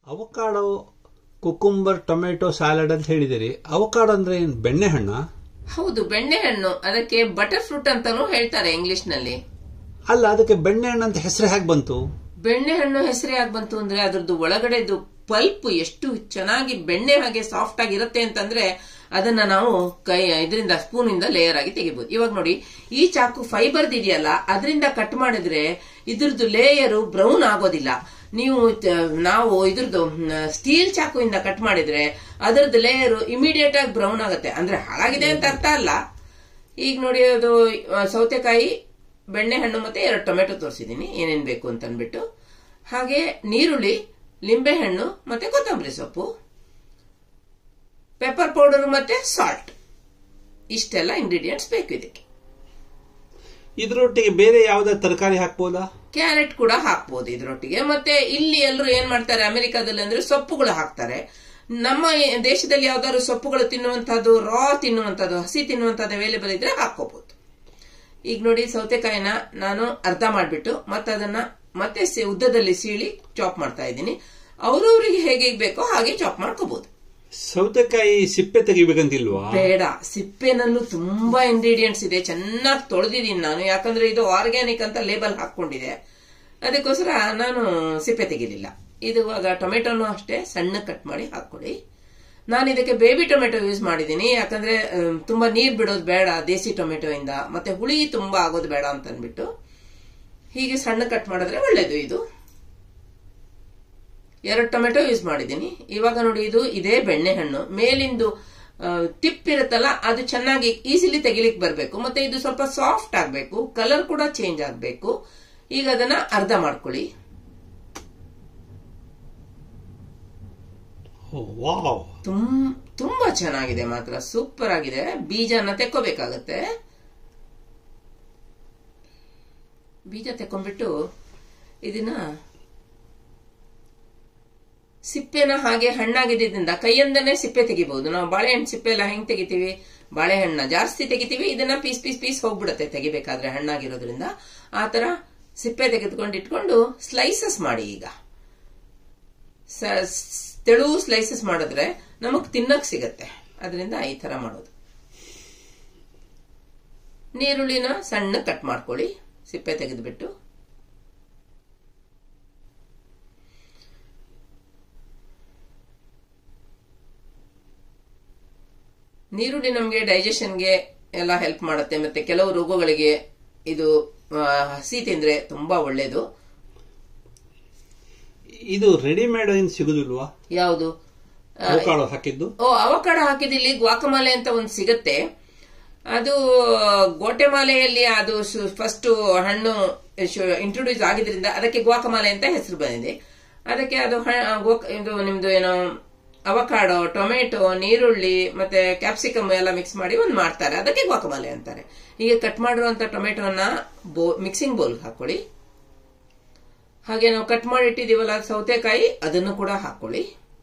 avocado cucumber tomato salad ಅಂತ ಹೇಳಿದಿರಿ avocado ಅಂದ್ರೆ ಏನು ಬೆಣ್ಣೆಹಣ್ಣ ಹೌದು ಬೆಣ್ಣೆಹಣ್ಣು ಅದಕ್ಕೆ ಬಟರ್ ಫ್ರೂಟ್ ಅಂತಾನೂ ಹೇಳ್ತಾರೆ ಇಂಗ್ಲಿಷ್ ನಲ್ಲಿ ಅಲ್ಲ ಅದಕ್ಕೆ ಬೆಣ್ಣೆಹಣ್ಣು ಅಂತ ಹೆಸರು ಹೇಗೆ ಬಂತು ಬೆಣ್ಣೆಹಣ್ಣು ಹೆಸರೇ ಆಗ್ ಬಂತು ಅಂದ್ರೆ ಅದ್ರದ್ದು ಒಳಗಡೆದು ಪಲ್ಪ್ ಎಷ್ಟು ಚೆನ್ನಾಗಿ ಬೆಣ್ಣೆ ಹಾಗೆ ಸಾಫ್ಟ್ ಆಗಿರುತ್ತೆ ಅಂತಂದ್ರೆ ಅದನ್ನ ನಾವು ಕೈ ಇದರಿಂದ ಸ್ಪೂನ್ ಇಂದ ಲೇಯರ್ ಆಗಿ ತೆಗಿಬಹುದು ಇವಾಗ ನೋಡಿ ಈ ಚಾಕು ಫೈಬರ್ದ್ ಇದೆಯಲ್ಲ ಅದರಿಂದ ಕಟ್ ಮಾಡಿದ್ರೆ ಇದ್ರದ್ದು ಲೇಯರು ಬ್ರೌನ್ ಆಗೋದಿಲ್ಲ ನೀವು ತ- ನಾವು ಇದ್ರದ್ದು ಸ್ಟೀಲ್ ಚಾಕುವಿಂದ ಕಟ್ ಮಾಡಿದ್ರೆ ಅದರದ್ದು ಲೇಯರ್ ಇಮಿಡಿಯೇಟ್ ಆಗಿ ಬ್ರೌನ್ ಆಗುತ್ತೆ ಅಂದ್ರೆ ಹಾಳಾಗಿದೆ ಅಂತ ಅರ್ಥ ಅಲ್ಲ ಈಗ ನೋಡಿ ಅದು ಆ, ಸೌತೆಕಾಯಿ ಬೆಣ್ಣೆಹಣ್ಣು ಮತ್ತೆ ಎರಡು ಟೊಮೆಟೊ ತೋರಿಸಿದ್ದೀನಿ ಏನೇನ್ ಬೇಕು ಅಂತ ಅಂದ್ಬಿಟ್ಟು ಹಾಗೆ ನೀರುಳ್ಳಿ ಲಿಂಬೆಹಣ್ಣು ಮತ್ತೆ ಕೊತ್ತಂಬರಿ ಸೊಪ್ಪು ಪೆಪ್ಪರ್ ಪೌಡರ್ ಮತ್ತೆ ಸಾಲ್ಟ್ ಇಷ್ಟೆಲ್ಲ ಇಂಗ್ರೀಡಿಯೆಂಟ್ಸ್ ಬೇಕು ಇದಕ್ಕೆ ಇದ್ರೊಟ್ಟಿಗೆ ಬೇರೆ ಯಾವ್ದಾದ್ರು ತರಕಾರಿ ಹಾಕ್ಬೋದಾ ಕ್ಯಾರೆಟ್ ಕೂಡ ಹಾಕ್ಬೋದು ಇದ್ರೊಟ್ಟಿಗೆ ಮತ್ತೆ ಇಲ್ಲಿ ಎಲ್ಲರೂ ಏನ್ ಮಾಡ್ತಾರೆ ಅಮೆರಿಕಾದಲ್ಲಿ ಅಂದ್ರೆ ಸೊಪ್ಪುಗಳು ಹಾಕ್ತಾರೆ ನಮ್ಮ ಈ ದೇಶದಲ್ಲಿ ಯಾವ್ದಾದ್ರು ಸೊಪ್ಪುಗಳು ತಿನ್ನುವಂತಹದ್ದು ರಾ ತಿನ್ನುವಂತಹದ್ದು ಹಸಿ ಅವೈಲೇಬಲ್ ಅವೈಲೇಬಲ್ ಇದ್ರೆ ಹಾಕೋಬಹುದು ಈಗ ನೋಡಿ ಸೌತೆಕಾಯಿನ ನಾನು ಅರ್ಧ ಮಾಡ್ಬಿಟ್ಟು ಮತ್ತೆ ಅದನ್ನ ಮತ್ತೆ ಸೆ- ಉದ್ದದಲ್ಲಿ ಸೀಳಿ ಚಾಪ್ ಮಾಡ್ತಾ ಇದ್ದೀನಿ ಅವ್ರವ್ರಿಗೆ ಹೇಗೆ ಬೇಕೋ ಹಾಗೆ ಚಾಪ್ ಮಾಡ್ಕೋಬಹುದು ಸೌತೆಕಾಯಿ ಸಿಪ್ಪೆ ತೆಗಿಬೇಕಂತಿಲ್ವಾ ಬೇಡ ಸಿಪ್ಪೆನಲ್ಲೂ ತುಂಬಾ ಇಂಗ್ರೀಡಿಯೆಂಟ್ಸ್ ಇದೆ ಚೆನ್ನಾಗಿ ತೊಳೆದಿದ್ದೀನಿ ನಾನು ಯಾಕಂದ್ರೆ ಇದು ಆರ್ಗ್ಯಾನಿಕ್ ಅಂತ ಲೇಬಲ್ ಹಾಕೊಂಡಿದೆ ಅದಕ್ಕೋಸ್ಕರ ನಾನು ಸಿಪ್ಪೆ ತೆಗಿಲಿಲ್ಲ ಇದು ಇವಾಗ ಟೊಮೆಟೊನು ಅಷ್ಟೇ ಸಣ್ಣ ಕಟ್ ಮಾಡಿ ಹಾಕೊಳ್ಳಿ ನಾನು ಇದಕ್ಕೆ ಬೇಬಿ ಟೊಮೆಟೊ ಯೂಸ್ ಮಾಡಿದ್ದೀನಿ ಯಾಕಂದ್ರೆ ಅಮ್, ತುಂಬಾ ನೀರ್ ಬಿಡೋದು ಬೇಡ ದೇಸಿ ಟೊಮೆಟೊ ಇಂದ ಮತ್ತೆ ಹುಳಿ ತುಂಬಾ ಆಗೋದು ಬೇಡ ಅಂತ ಅಂದ್ಬಿಟ್ಟು ಹೀಗೆ ಸಣ್ಣ ಕಟ್ ಮಾಡಿದ್ರೆ ಒಳ್ಳೇದು ಇದು ಎರಡು ಟೊಮೆಟೊ ಯೂಸ್ ಮಾಡಿದ್ದೀನಿ ಇವಾಗ ನೋಡಿ ಇದು ಇದೇ ಬೆಣ್ಣೆಹಣ್ಣು ಮೇಲಿಂದು ಟಿಪ್ ಇರುತ್ತಲ್ಲ ಅದು ಚೆನ್ನಾಗಿ ಈಸಿಲಿ ತೆಗಿಲಿಕ್ಕೆ ಬರಬೇಕು ಮತ್ತೆ ಇದು ಸ್ವಲ್ಪ ಸಾಫ್ಟ್ ಆಗಬೇಕು ಕಲರ್ ಕೂಡ ಚೇಂಜ್ ಆಗಬೇಕು ಈಗ ಅದನ್ನ ಅರ್ಧ ಮಾಡ್ಕೊಳ್ಳಿ ವಾವ್ ತುಂ- ತುಂಬಾ ಚೆನ್ನಾಗಿದೆ ಮಾತ್ರ ಸೂಪರ್ ಆಗಿದೆ ಬೀಜನ ತೆಕ್ಕೋಬೇಕಾಗತ್ತೆ ಬೀಜ ತೆಕ್ಕೊಂಡ್ಬಿಟ್ಟು ಇದನ್ನ ಸಿಪ್ಪೆನ ಹಾಗೆ ಹಣ್ಣಾಗಿದ್ದರಿಂದ ಕೈಯಿಂದನೇ ಸಿಪ್ಪೆ ತೆಗಿಬಹುದು ನಾವು ಬಾಳೆಹಣ್ಣು ಸಿಪ್ಪೆ ಎಲ್ಲ ಹೆಂಗ್ ತೆಗಿತೀವಿ ಬಾಳೆಹಣ್ಣ ಜಾಸ್ತಿ ತೆಗಿತೀವಿ ಇದನ್ನ ಪೀಸ್ ಪೀಸ್ ಪೀಸ್ ಹೋಗ್ಬಿಡುತ್ತೆ ತೆಗಿಬೇಕಾದ್ರೆ ಹಣ್ಣಾಗಿರೋದ್ರಿಂದ ಆತರ ಸಿಪ್ಪೆ ತೆಗೆದುಕೊಂಡು ಇಟ್ಕೊಂಡು ಸ್ಲೈಸಸ್ ಮಾಡಿ ಈಗ ಸ- ಸ್- ತೆಳು ಸ್ಲೈಸಸ್ ಮಾಡಿದ್ರೆ ನಮಗ್ ತಿನ್ನಕ್ ಸಿಗತ್ತೆ ಅದರಿಂದ ಈ ತರ ಮಾಡೋದು ನೀರುಳ್ಳಿನ ಸಣ್ಣ ಕಟ್ ಮಾಡ್ಕೊಳ್ಳಿ ಸಿಪ್ಪೆ ತೆಗೆದುಬಿಟ್ಟು ನೀರುಳ್ಳಿ ನಮಗೆ ಡೈಜೆಷನ್ಗೆ ಎಲ್ಲ ಹೆಲ್ಪ್ ಮಾಡುತ್ತೆ ಮತ್ತೆ ಕೆಲವು ರೋಗಗಳಿಗೆ ಇದು ಆ, ಹಸಿ ತಿಂದ್ರೆ ತುಂಬಾ ಒಳ್ಳೇದು ಇದು ರೆಡಿಮೇಡ್ ಏನು ಸಿಗುದಿಲ್ವಾ ಯಾವುದು ಅವಕಾಡೋ ಹಾಕಿದ್ದು ಓ ಅವಕಾಡ ಹಾಕಿದಿಲ್ಲಿ ಗ್ವಾಕಮಾಲೆ ಅಂತ ಒಂದು ಸಿಗತ್ತೆ ಅದು ಗೋಟೆಮಾಲೆಯಲ್ಲಿ ಅದು ಫಸ್ಟ್ ಹಣ್ಣು ಇಂಟ್ರೊಡ್ಯೂಸ್ ಆಗಿದ್ರಿಂದ ಅದಕ್ಕೆ ಗ್ವಾಕಮಾಲೆ ಅಂತ ಹೆಸರು ಬಂದಿದೆ ಅದಕ್ಕೆ ಅದು ಹ- ಗೋಕ- ಇದು ನಿಮ್ದು ಏನೋ ಅವಕಾಡೋ ಟೊಮೆಟೊ ನೀರುಳ್ಳಿ ಮತ್ತೆ ಕ್ಯಾಪ್ಸಿಕಮ್ ಎಲ್ಲ ಮಿಕ್ಸ್ ಮಾಡಿ ಒಂದು ಮಾಡ್ತಾರೆ ಅದಕ್ಕೆ ಗ್ವಾಕಮಾಲೆ ಅಂತಾರೆ ಹೀಗೆ ಕಟ್ ಮಾಡಿರುವಂತ ಟೊಮೆಟೊನ ಬೋ ಮಿಕ್ಸಿಂಗ್ ಬೌಲ್ ಹಾಕೊಳ್ಳಿ ಹಾಗೆ ನಾವು ಕಟ್ ಮಾಡಿ ಇಟ್ಟಿದೀವಲ್ಲ ಸೌತೆಕಾಯಿ ಅದನ್ನು ಕೂಡ ಹಾಕೊಳ್ಳಿ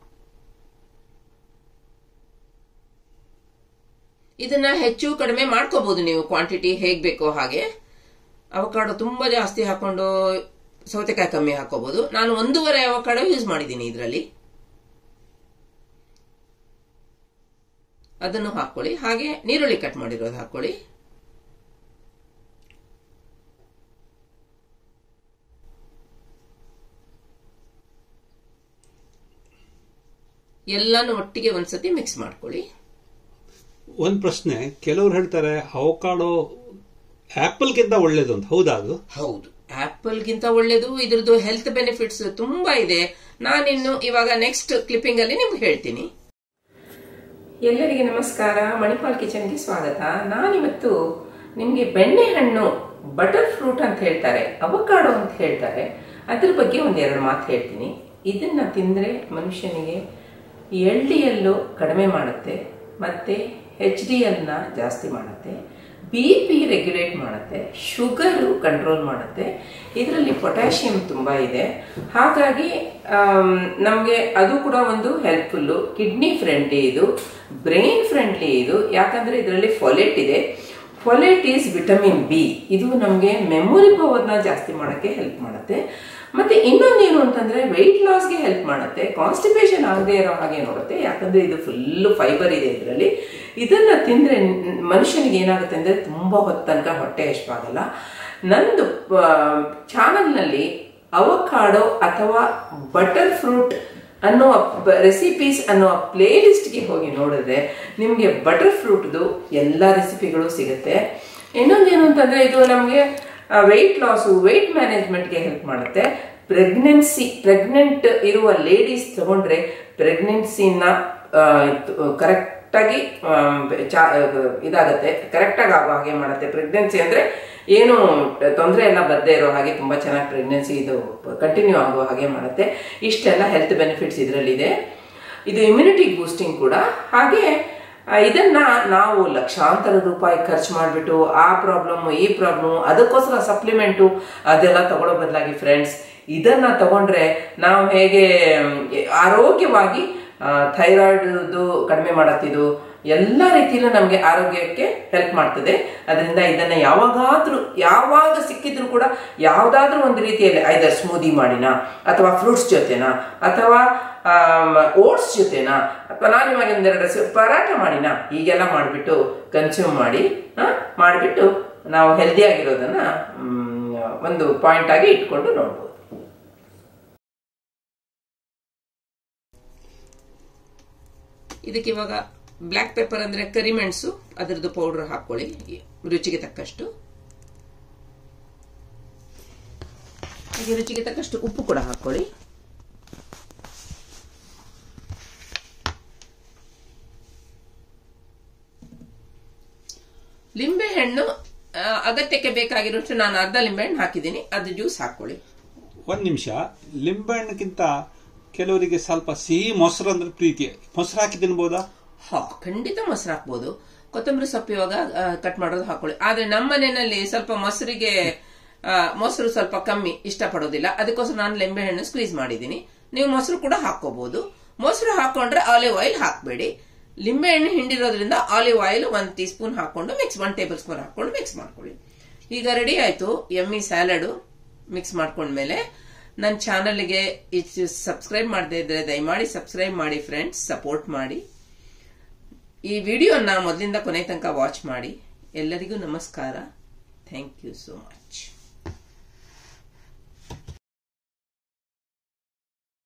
ಇದನ್ನ ಹೆಚ್ಚು ಕಡಿಮೆ ಮಾಡ್ಕೋಬಹುದು ನೀವು ಕ್ವಾಂಟಿಟಿ ಹೇಗ್ ಬೇಕೋ ಹಾಗೆ ಅವಕಾಡೋ ತುಂಬಾ ಜಾಸ್ತಿ ಹಾಕೊಂಡು ಸೌತೆಕಾಯಿ ಕಮ್ಮಿ ಹಾಕೋಬಹುದು ನಾನು ಒಂದೂವರೆ ಅವಕಾಡೋ ಯೂಸ್ ಮಾಡಿದ್ದೀನಿ ಇದರಲ್ಲಿ ಅದನ್ನು ಹಾಕೊಳ್ಳಿ ಹಾಗೆ ನೀರುಳ್ಳಿ ಕಟ್ ಮಾಡಿರೋದು ಹಾಕೊಳ್ಳಿ ಎಲ್ಲಾನು ಒಟ್ಟಿಗೆ ಒಂದ್ಸತಿ ಮಿಕ್ಸ್ ಮಾಡ್ಕೊಳ್ಳಿ ಒಂದ್ ಪ್ರಶ್ನೆ ಕೆಲವ್ರು ಹೇಳ್ತಾರೆ ಅವಕಾಡೋ ಆಪಲ್ಗಿಂತ ಒಳ್ಳೇದು ಅಂತ ಹೌದಾ ಅದು ಹೌದು ಆಪಲ್ಗಿಂತ ಒಳ್ಳೇದು ಇದ್ರದ್ದು ಹೆಲ್ತ್ ಬೆನಿಫಿಟ್ಸ್ ತುಂಬಾ ಇದೆ ನಾನಿನ್ನು ಇವಾಗ ನೆಕ್ಸ್ಟ್ ಕ್ಲಿಪ್ಪಿಂಗ್ ಅಲ್ಲಿ ನಿಮ್ಗೆ ಹೇಳ್ತೀನಿ ಎಲ್ಲರಿಗೆ ನಮಸ್ಕಾರ ಮಣಿಪಾಲ್ ಕಿಚನ್ಗೆ ಸ್ವಾಗತ ನಾನಿವತ್ತು ನಿಮಗೆ ಬೆಣ್ಣೆಹಣ್ಣು ಬಟರ್ ಫ್ರೂಟ್ ಅಂತ ಹೇಳ್ತಾರೆ ಅವಕಾಡೋ ಅಂತ ಹೇಳ್ತಾರೆ ಅದ್ರ ಬಗ್ಗೆ ಒಂದೆರಡು ಮಾತು ಹೇಳ್ತೀನಿ ಇದನ್ನ ತಿಂದರೆ ಮನುಷ್ಯನಿಗೆ ಎಲ್ ಡಿ ಎಲ್ಲು ಕಡಿಮೆ ಮಾಡುತ್ತೆ ಮತ್ತೆ ಎಚ್ ಡಿ ಎಲ್ನ ಜಾಸ್ತಿ ಮಾಡುತ್ತೆ ಬಿ ಪಿ ರೆಗ್ಯುಲೇಟ್ ಮಾಡುತ್ತೆ ಶುಗರು ಕಂಟ್ರೋಲ್ ಮಾಡುತ್ತೆ ಇದರಲ್ಲಿ ಪೊಟ್ಯಾಷಿಯಂ ತುಂಬ ಇದೆ ಹಾಗಾಗಿ ನಮಗೆ ಅದು ಕೂಡ ಒಂದು ಹೆಲ್ಪ್ಫುಲ್ಲು ಕಿಡ್ನಿ ಫ್ರೆಂಡ್ಲಿ ಇದು ಬ್ರೈನ್ ಫ್ರೆಂಡ್ಲಿ ಇದು ಯಾಕಂದರೆ ಇದರಲ್ಲಿ ಫೊಲೆಟ್ ಇದೆ ಫೊಲೆಟ್ ಈಸ್ ವಿಟಮಿನ್ ಬಿ ಇದು ನಮಗೆ ಮೆಮೊರಿ ಪವರ್ನ ಜಾಸ್ತಿ ಮಾಡೋಕ್ಕೆ ಹೆಲ್ಪ್ ಮಾಡುತ್ತೆ ಮತ್ತೆ ಇನ್ನೊಂದೇನು ಅಂತಂದ್ರೆ ವೆಯ್ಟ್ ಲಾಸ್ಗೆ ಹೆಲ್ಪ್ ಮಾಡುತ್ತೆ ಕಾನ್ಸ್ಟಿಪೇಷನ್ ಆಗದೆ ಇರೋ ಹಾಗೆ ನೋಡುತ್ತೆ ಯಾಕಂದ್ರೆ ಇದು ಫುಲ್ ಫೈಬರ್ ಇದೆ ಇದರಲ್ಲಿ ಇದನ್ನ ತಿಂದ್ರೆ ನ್- ಮನುಷ್ಯನಿಗೆ ಏನಾಗುತ್ತೆ ಅಂದ್ರೆ ತುಂಬಾ ಹೊತ್ತು ತನಕ ಹೊಟ್ಟೆ ಹಶ್ವಾಗಲ್ಲ ನಂದು ಚಾನಲ್ನಲ್ಲಿ ಅವಕಾಡೋ ಅಥವಾ ಬಟರ್ ಫ್ರೂಟ್ ಅನ್ನುವ ರೆಸಿಪೀಸ್ ಅನ್ನುವ ಪ್ಲೇ ಲಿಸ್ಟ್ಗೆ ಹೋಗಿ ನೋಡಿದ್ರೆ ನಿಮಗೆ ಬಟರ್ ಫ್ರೂಟ್ದು ಎಲ್ಲ ರೆಸಿಪಿಗಳು ಸಿಗುತ್ತೆ ಇನ್ನೊಂದೇನು ಅಂತಂದ್ರೆ ಇದು ನಮಗೆ ವೆಯ್ಟ್ ಲಾಸು ವೆಯ್ಟ್ ಮ್ಯಾನೇಜ್ಮೆಂಟ್ಗೆ ಹೆಲ್ಪ್ ಮಾಡುತ್ತೆ ಪ್ರೆಗ್ನೆನ್ಸಿ ಪ್ರೆಗ್ನೆಂಟ್ ಇರುವ ಲೇಡೀಸ್ ತಗೊಂಡ್ರೆ ಪ್ರೆಗ್ನೆನ್ಸಿನ ಕರೆಕ್ಟಾಗಿ ಇದಾಗತ್ತೆ ಕರೆಕ್ಟಾಗಿ ಆಗೋ ಹಾಗೆ ಮಾಡುತ್ತೆ ಪ್ರೆಗ್ನೆನ್ಸಿ ಅಂದ್ರೆ ಏನು ತೊಂದರೆ ಎಲ್ಲ ಬರದೇ ಇರೋ ಹಾಗೆ ತುಂಬಾ ಚೆನ್ನಾಗಿ ಪ್ರೆಗ್ನೆನ್ಸಿ ಇದು ಕಂಟಿನ್ಯೂ ಆಗೋ ಹಾಗೆ ಮಾಡುತ್ತೆ ಇಷ್ಟೆಲ್ಲ ಹೆಲ್ತ್ ಬೆನಿಫಿಟ್ಸ್ ಇದರಲ್ಲಿದೆ ಇದು ಇಮ್ಯುನಿಟಿ ಬೂಸ್ಟಿಂಗ್ ಕೂಡ ಹಾಗೆ ಆ, ಇದನ್ನ ನಾವು ಲಕ್ಷಾಂತರ ರೂಪಾಯಿ ಖರ್ಚು ಮಾಡಿಬಿಟ್ಟು ಆ ಪ್ರಾಬ್ಲಮ್ ಈ ಪ್ರಾಬ್ಲಮ್ ಅದಕ್ಕೋಸ್ಕರ ಸಪ್ಲಿಮೆಂಟು ಅದೆಲ್ಲ ತಗೊಳ್ಳೋ ಬದಲಾಗಿ ಫ್ರೆಂಡ್ಸ್ ಇದನ್ನ ತಗೊಂಡ್ರೆ ನಾವು ಹೇಗೆ ಮ್, ಆರೋಗ್ಯವಾಗಿ ಥೈರಾಯ್ಡ್ದು ಕಡಿಮೆ ಮಾಡತ್ತಿದು ಎಲ್ಲ ರೀತಿಯಲ್ಲೂ ನಮಗೆ ಆರೋಗ್ಯಕ್ಕೆ ಹೆಲ್ಪ್ ಮಾಡ್ತದೆ ಅದರಿಂದ ಇದನ್ನ ಯಾವಾಗಾದ್ರೂ ಯಾವಾಗ ಸಿಕ್ಕಿದ್ರು ಕೂಡ ಯಾವ್ದಾದ್ರೂ ಒಂದು ರೀತಿಯಲ್ಲಿ ಐದರ್ ಸ್ಮೂದಿ ಮಾಡಿನ ಅಥವಾ ಫ್ರೂಟ್ಸ್ ಜೊತೆನಾ ಅಥವಾ ಓಟ್ಸ್ ಜೊತೆನಾ ಅಥವಾ ನಾನು ಇವಾಗ ಒಂದೆರಡು ಸ- ಪರಾಟ ಮಾಡಿನ ಹೀಗೆಲ್ಲ ಮಾಡಿಬಿಟ್ಟು ಕನ್ಸ್ಯೂಮ್ ಮಾಡಿ ಆ, ಮಾಡಿಬಿಟ್ಟು ನಾವು ಹೆಲ್ದಿ ಆಗಿರೋದನ್ನ ಮ್, ಒಂದು ಪಾಯಿಂಟ್ ಆಗಿ ಇಟ್ಕೊಂಡು ನೋಡ್ಬೋದು ಇದಕ್ಕೆ ಇವಾಗ ಬ್ಲ್ಯಾಕ್ ಪೆಪ್ಪರ್ ಅಂದ್ರೆ ಕರಿಮೆಣಸು ಅದರದ್ದು ಪೌಡರ್ ಹಾಕೊಳ್ಳಿ ರುಚಿಗೆ ತಕ್ಕಷ್ಟು ಹಾಗೆ ರುಚಿಗೆ ತಕ್ಕಷ್ಟು ಉಪ್ಪು ಕೂಡ ಹಾಕೊಳ್ಳಿ ಲಿಂಬೆ ಹಣ್ಣು ಆ, ಅಗತ್ಯಕ್ಕೆ ಬೇಕಾಗಿರೋಷ್ಟು ನಾನು ಅರ್ಧ ಲಿಂಬೆ ಹಣ್ಣು ಹಾಕಿದ್ದೀನಿ ಅದು ಜ್ಯೂಸ್ ಹಾಕೊಳ್ಳಿ ಒಂದ್ ನಿಮಿಷ ಲಿಂಬೆಹಣ್ಣಿಗಿಂತ ಕೆಲವರಿಗೆ ಸ್ವಲ್ಪ ಸಿಹಿ ಮೊಸರು ಅಂದ್ರೆ ಪ್ರೀತಿ ಮೊಸರು ಹಾಕಿ ತಿನ್ಬೋದಾ ಹಾ ಖಂಡಿತ ಮೊಸರು ಹಾಕ್ಬೋದು ಕೊತ್ತಂಬರಿ ಸೊಪ್ಪು ಇವಾಗ ಕಟ್ ಮಾಡೋದು ಹಾಕೊಳ್ಳಿ ಆದ್ರೆ ನಮ್ಮ ಮನೆಯಲ್ಲಿ ಸ್ವಲ್ಪ ಮೊಸರಿಗೆ ಆ, ಮೊಸರು ಸ್ವಲ್ಪ ಕಮ್ಮಿ ಇಷ್ಟಪಡೋದಿಲ್ಲ ಅದಕ್ಕೋಸ್ಕರ ನಾನು ಲಿಂಬೆ ಹಣ್ಣು ಸ್ಕ್ವೀಸ್ ಮಾಡಿದ್ದೀನಿ ನೀವು ಮೊಸರು ಕೂಡ ಹಾಕೋಬಹುದು ಮೊಸರು ಹಾಕೊಂಡ್ರೆ ಆಲಿವ್ ಆಯಿಲ್ ಹಾಕಬೇಡಿ ಲಿಂಬೆ ಹಣ್ಣು ಹಿಂಡಿರೋದ್ರಿಂದ ಆಲಿವ್ ಆಯಿಲ್ ಒಂದ್ ಟೀ ಸ್ಪೂನ್ ಹಾಕೊಂಡು ಮಿಕ್ಸ್ ಒನ್ ಟೇಬಲ್ ಸ್ಪೂನ್ ಹಾಕೊಂಡು ಮಿಕ್ಸ್ ಮಾಡ್ಕೊಳ್ಳಿ ಈಗ ರೆಡಿ ಆಯ್ತು ಎಮ್ಮಿ ಸ್ಯಾಲಡ್ ಮಿಕ್ಸ್ ಮಾಡ್ಕೊಂಡ್ಮೇಲೆ ನನ್ನ ಚಾನಲ್ಗೆ ಸಬ್ಸ್ಕ್ರೈಬ್ ಮಾಡದೇ ಇದ್ರೆ ದಯಮಾಡಿ ಸಬ್ಸ್ಕ್ರೈಬ್ ಮಾಡಿ ಫ್ರೆಂಡ್ಸ್ ಸಪೋರ್ಟ್ ಮಾಡಿ ಈ ವಿಡಿಯೋನ ಮೊದಲಿಂದ ಕೊನೆ ತನಕ ವಾಚ್ ಮಾಡಿ ಎಲ್ಲರಿಗೂ ನಮಸ್ಕಾರ ಥ್ಯಾಂಕ್ ಯು ಸೋ ಮಚ್